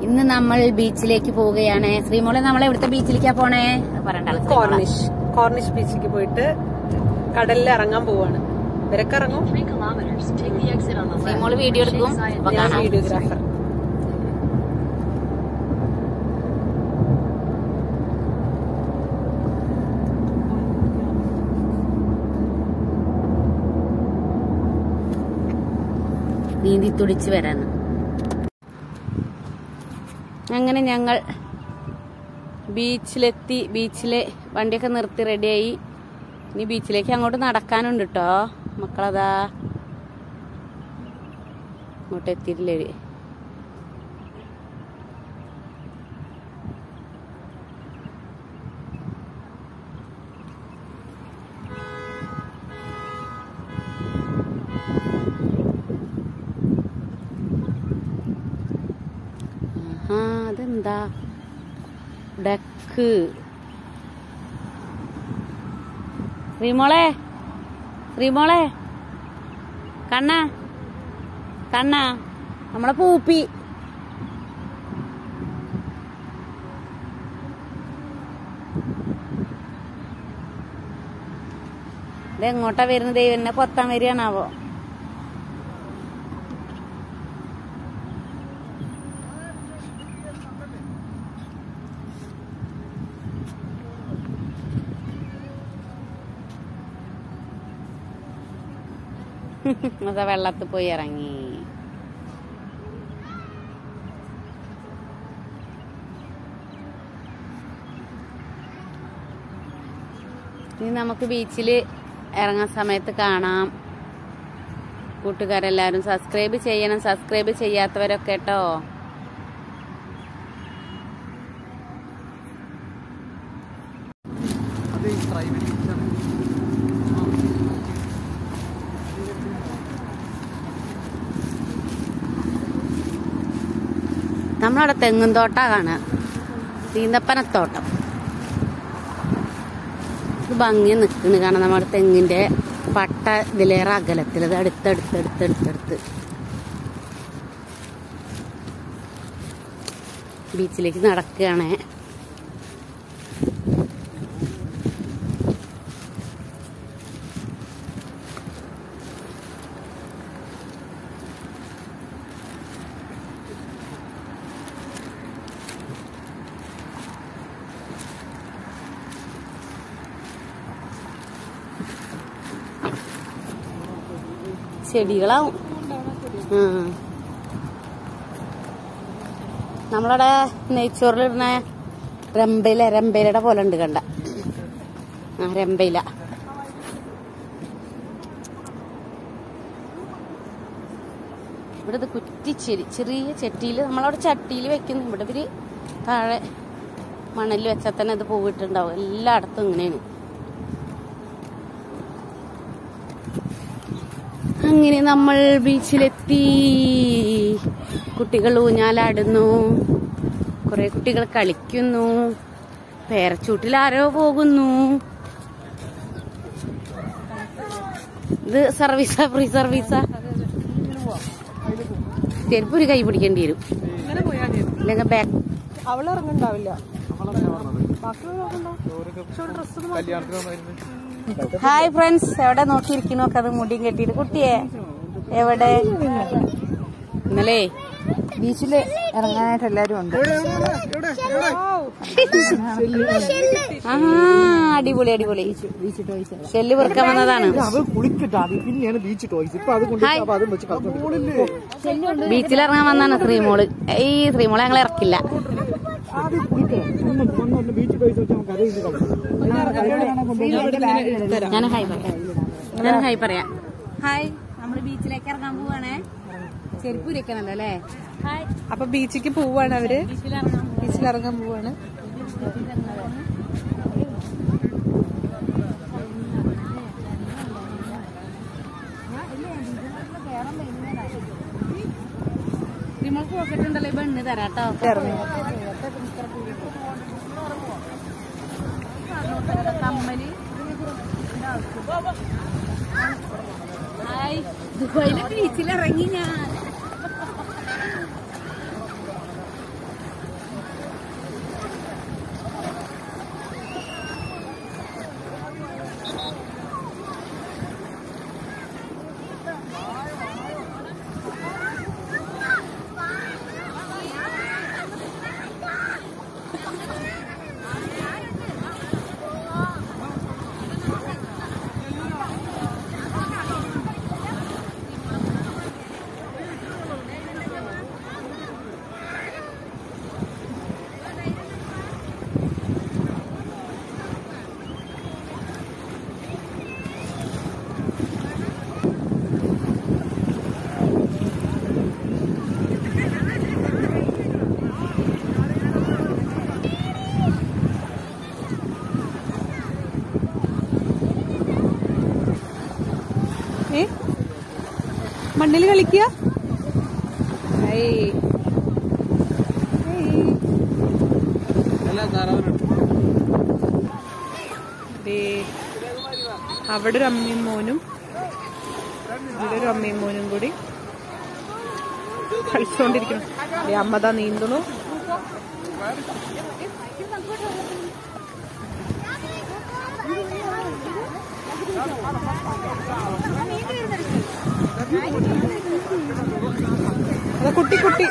ഇന്ന് നമ്മൾ ബീച്ചിലേക്ക് പോവുകയാണ് ശ്രീമോളെ നമ്മൾ എവിടുത്തെ ബീച്ചിലേക്കാ പോണേ പറയണ്ട കോർണിഷ് കോർണിഷ് ബീച്ചിലേക്ക് പോയിട്ട് കടലിൽ ഇറങ്ങാൻ പോവാണ് ഇവരൊക്കെ ഇറങ്ങും Three kilometers. Take the exit on the left. Sreemol video എടുക്കും അപ്പൊ ഞാൻ കാണാം വീഡിയോഗ്രാഫർ നീന്തി തുടിച്ച് വരാന്ന് അങ്ങനെ ഞങ്ങൾ ബീച്ചിലെത്തി ബീച്ചിലെ വണ്ടിയൊക്കെ നിർത്തി റെഡിയായി ഇനി ബീച്ചിലേക്ക് അങ്ങോട്ട് നടക്കാനുണ്ട് കേട്ടോ മക്കളതാ അങ്ങോട്ട് എത്തിയിട്ടില്ലേ ഇവര്. ആ അതെന്താ ഡക്ക് ശ്രീമോളെ ശ്രീമോളെ കണ്ണ കണ്ണ നമ്മളെ പൂപ്പി ഇത് എങ്ങോട്ടാ വരുന്നത് ദൈവനെ കൊത്താൻ വരികയാണാവോ അതാ വെള്ളത്തിൽ പോയി ഇറങ്ങി ഇനി നമുക്ക് ബീച്ചിൽ ഇറങ്ങാൻ സമയത്ത് കാണാം കൂട്ടുകാരെല്ലാവരും സബ്സ്ക്രൈബ് ചെയ്യണം സബ്സ്ക്രൈബ് ചെയ്യാത്തവരൊക്കെ കേട്ടോ നമ്മളവിടെ തെങ്ങും തോട്ടാ കാണുക സീന്തപ്പനത്തോട്ടം ഇത് ഭംഗി നിൽക്കുന്നു കാരണം നമ്മുടെ തെങ്ങിന്റെ പട്ട ഇതിലേറെ അകലത്തിൽ ഇത് അടുത്തടുത്തടുത്തടുത്തടുത്ത് ബീച്ചിലേക്ക് നടക്കുകയാണ് ചെടികളാവും ഉം. നമ്മളവിടെ നെയ്ച്ചോറിലിടുന്ന രമ്പയില രമ്പയിലയുടെ പോലെ ഉണ്ട് കണ്ട ആ രമ്പയില ഇവിടെ ഇത് കുറ്റിച്ചെരി ചെറിയ ചട്ടിയിൽ നമ്മളവിടെ ചട്ടിയിൽ വെക്കുന്നു ഇവിടെ ഇവര് താഴെ മണലിൽ വെച്ചാൽ തന്നെ ഇത് പോയിട്ടുണ്ടാവും എല്ലായിടത്തും ഇങ്ങനെയാണ് അങ്ങനെ നമ്മൾ ബീച്ചിലെത്തി കുട്ടികൾ ഊഞ്ഞാലാടുന്നു കുറെ കുട്ടികൾ കളിക്കുന്നു പേരച്ചൂട്ടിൽ ആരോ പോകുന്നു ഇത് സർവീസാ ഫ്രീ സർവീസാ ചെരുപ്പ് ഒരു കൈ പിടിക്കേണ്ടി വരും ഇങ്ങനെ പോയാൽ മതി ഇല്ലെങ്കിൽ ബാക്ക് അവള് ഇറങ്ങണ്ടാവില്ല ഹായ് ഫ്രണ്ട്സ് എവിടെ നോക്കിയിരിക്കണോ അത് മുടിയും കെട്ടിയിട്ട് കുട്ടിയെ എവിടെ ഇന്നലെ ബീച്ചില് ഇറങ്ങാനായിട്ട് എല്ലാരും ഉണ്ട് ആ അടിപൊളി അടിപൊളി ഷെല്ല് പെറുക്കാൻ വന്നതാണ് അവൻ കുളിക്കട്ടാ പിന്നെയാണ് ബീച്ച് ടോയ്സ് ഇപ്പൊ അത് കൊണ്ട് ഹായ്. അപ്പൊ അതും വെച്ച് കളിച്ചോണ്ട് ബീച്ചിൽ ഇറങ്ങാൻ വന്നാണ് ശ്രീമോള് ഈ ശ്രീമോളെ ഞങ്ങൾ ഇറക്കില്ല ആദ്യം കുളിക്കണം ബീച്ച് ടോയ്സ് വെച്ച് നമുക്ക് അത് ഇത് കളിക്കാം ഞാൻ ഹായ് പറയാം ഞാൻ ഹായ് പറയാം ഹായ് നമ്മൾ ബീച്ചിലേക്ക് ഇറങ്ങാൻ പോവാണേ ചെരുപ്പ് ഇരിക്കണല്ലോ അല്ലേ ഹായ് അപ്പൊ ബീച്ചിക്ക് പോവാണ് അവര് ബീച്ചിൽ ഇറങ്ങാൻ ബീച്ചിൽ ഇറങ്ങാൻ പോവാണ് ശ്രീമോൾക്ക് പോക്കറ്റ് ഉണ്ടല്ലോ ഈ ബണ്ണ് തരാട്ടോ കമ്മല് ഹായ് ദുബായിലെ ബീച്ചിൽ ഇറങ്ങി ഞാൻ വിളിക്കുക ഹേയ്. ഹേയ്. ദേ, അവിടെ ഒരു അമ്മയും മോനും ഇവിടെ ഒരു അമ്മയും മോനും കൂടി കളിച്ചോണ്ടിരിക്കണം ദേ, അമ്മ ദാ നീന്തുന്നു അതാ കുട്ടി കുട്ടി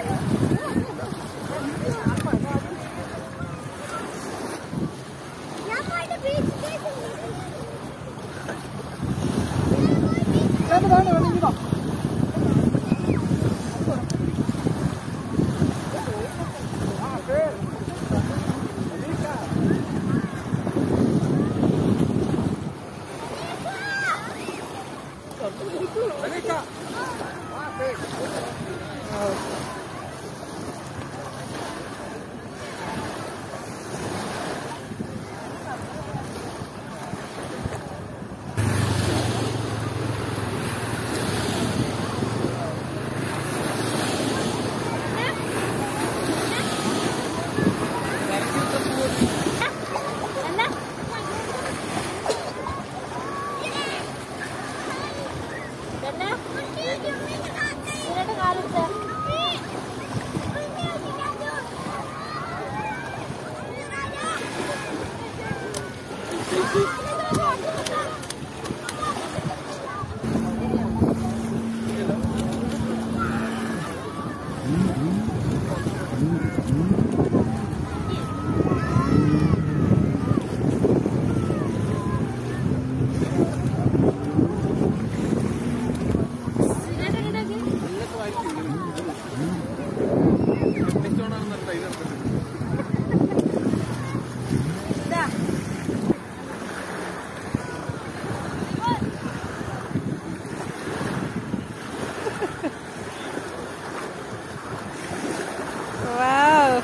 Wow.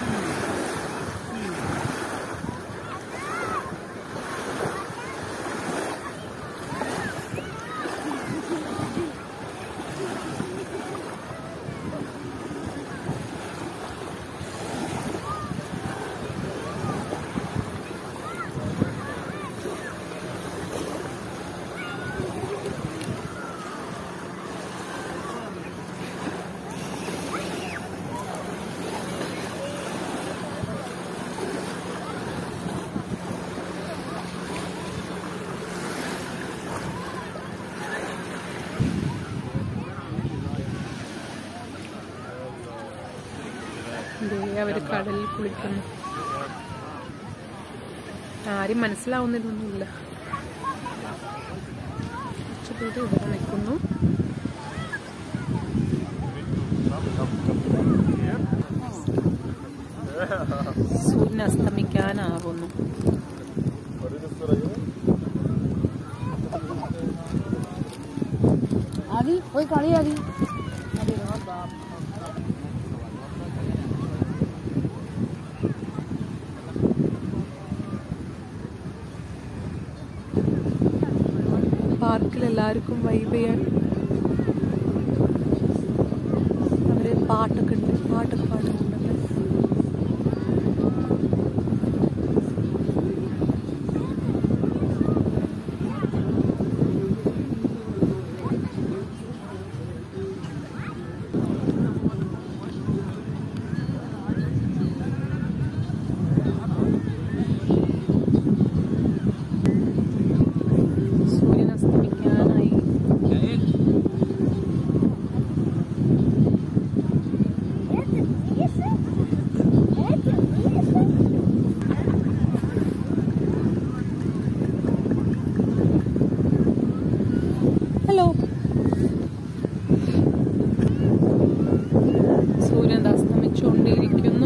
ദേ അവര് കടലിൽ കുളിക്കുന്നു ആരും മനസ്സിലാവുന്നില്ലൊന്നുമില്ല കുറച്ച് പേര് ഇവിടെ നിൽക്കുന്നു സൂര്യൻ അസ്തമിക്കാനാവുന്നു ആവി പോയി കളി ആവി പാർക്കിൽ എല്ലാവർക്കും വൈബ് ചെയ്യാൻ അവര് പാട്ടൊക്കെ ഉണ്ട് പാട്ടൊക്കെ പാടുന്നുണ്ട് സൂര്യൻ അസ്തമിക്കാനായി ഹലോ സൂര്യൻ അസ്തമിച്ചുകൊണ്ടിരിക്കുന്നു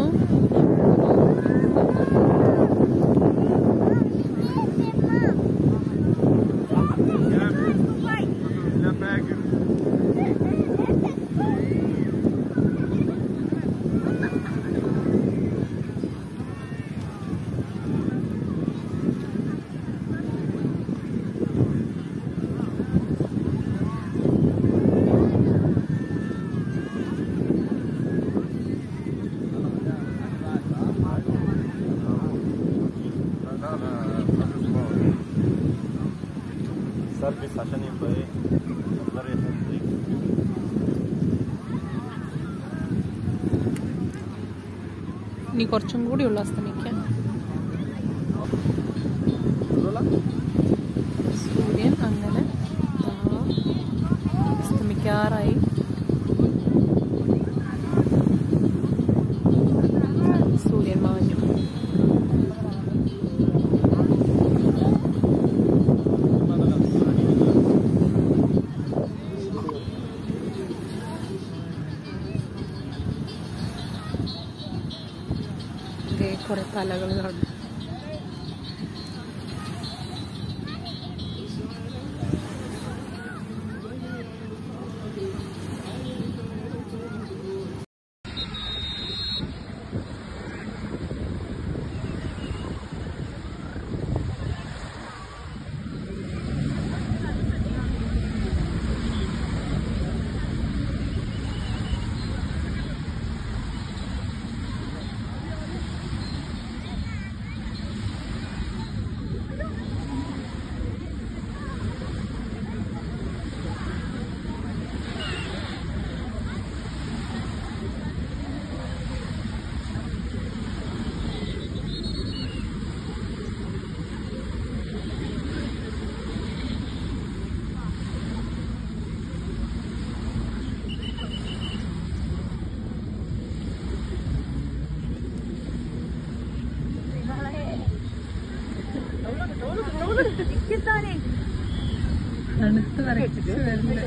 ഇനി കുറച്ചും കൂടി ഉള്ളു അസ്തമിക്കാൻ സൂര്യൻ അങ്ങനെ ദാ അസ്തമിക്കാറായി സൂര്യൻ മാഞ്ഞു ദേ കുറെ തലകൾ കാണുന്നു തണുത്ത് വരച്ച് വരുന്നത്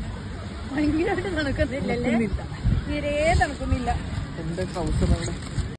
എന്റെ ട്രൗസർ അവിടെ